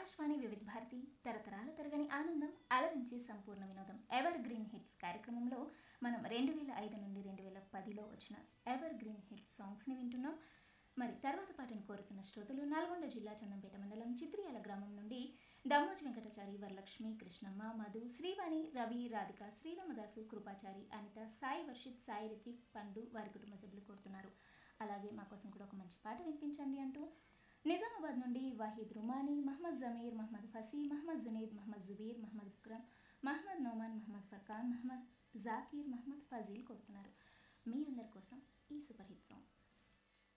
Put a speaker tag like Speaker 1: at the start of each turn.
Speaker 1: ఆకాశవాణి వివిధ భారతి తరతరాల తరగని ఆనందం అలరించే సంపూర్ణ వినోదం ఎవర్ గ్రీన్ హిట్స్ కార్యక్రమంలో మనం రెండు వేల ఐదు నుండి రెండు వేల పదిలో వచ్చిన ఎవర్ గ్రీన్ హిట్స్ సాంగ్స్ని వింటున్నాం మరి తర్వాత పాటను కోరుతున్న శ్రోతలు నల్గొండ జిల్లా చందంపేట మండలం చిత్రియాల గ్రామం నుండి దమ్మోజి వెంకటాచారి వరలక్ష్మి కృష్ణమ్మ మధు శ్రీవాణి రవి రాధిక శ్రీరామదాసు కృపాచారి అనిత సాయి వర్షిత్ సాయి రితిక్ పండు వారి కుటుంబ సభ్యులు కోరుతున్నారు అలాగే మా కోసం కూడా ఒక మంచి పాట వినిపించండి అంటూ నిజామాబాద్ నుండి వాహిద్ రుమానీ మహమ్మద్ జమీర్ మహమ్మద్ ఫసీ మహమ్మద్ జునీద్ మహమ్మద్ జుబీర్ మహమ్మద్ విక్రమ్ మహమ్మద్ నోమాన్ మహమ్మద్ ఫర్ఖాన్ మహమ్మద్ జాకీర్ మహమ్మద్ ఫజీల్ కోరుతున్నారు మీ అందరి కోసం ఈ సూపర్ హిట్ సాంగ్